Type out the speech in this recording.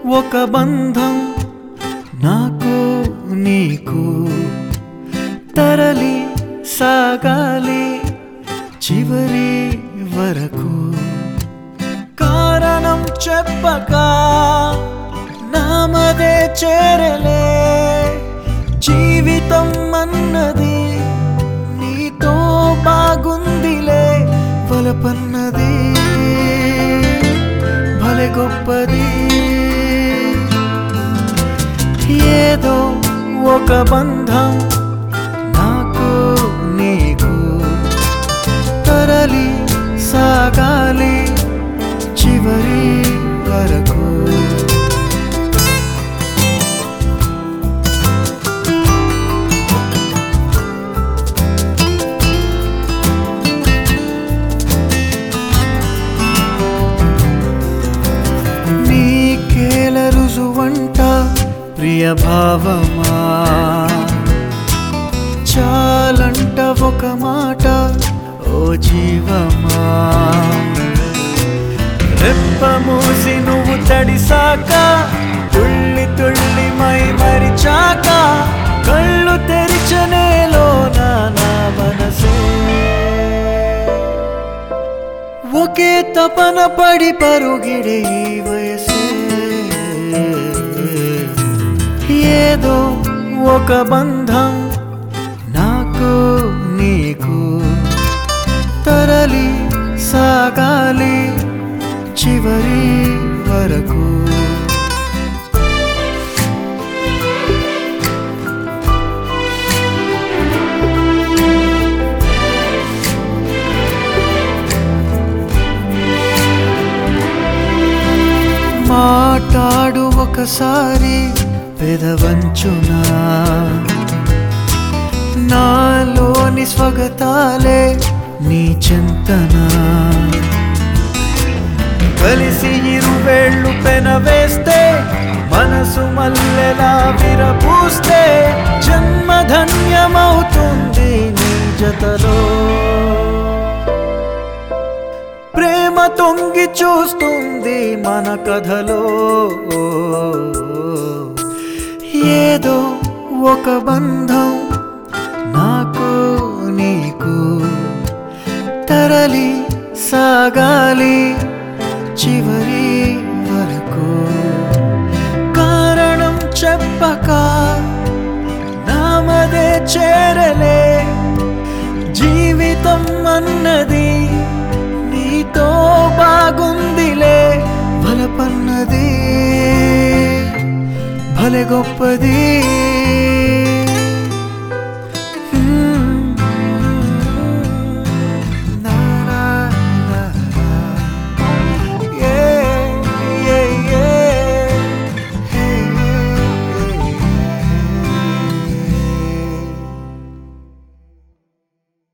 ఒక బంధం నాకు నీకు తరలి సాగాలి చివరి వరకు కారణం చెప్పక నామదే చేరలే జీవితం అన్నది నీతో బాగుందిలే వలపన్నది భలే గొప్పది ఏదో ఒక బంధం నాకు నీకు తరలి సాగాలి చివరి వరకు నీకేల రుజువంట ప్రియ భావమా చాలంట ఒక మాట ఓ జీవమా రెప్ప మూసి నువ్వు తడిసాక తుళ్ళి తుళ్ళి మై మరిచాక కళ్ళు తెరిచనేలో నా మనసే ఒకే తపన పడి పరుగిడే ఈ వయసే ఏదో ఒక బంధం నాకు నీకు తరలి సాగాలి చివరి వరకు మాట్లాడు ఒకసారి పెదవంచునా నాలోని స్వగతాలే నీ చింతనా కలిసి ఇరువేళ్ళు పెనవేస్తే మనసు మల్లెలా విరపూస్తే జన్మధన్యమవుతుంది నీ జతలో ప్రేమ తొంగి చూస్తుంది మన కథలో ఏదో ఒక బంధం నాకు నీకు తరలి సాగాలి చివరి వరకు కారణం చెప్పక నామదే చేరలే జీవితం అన్నది నీతో బాగుందిలే బలపన్నది భలే గొప్పది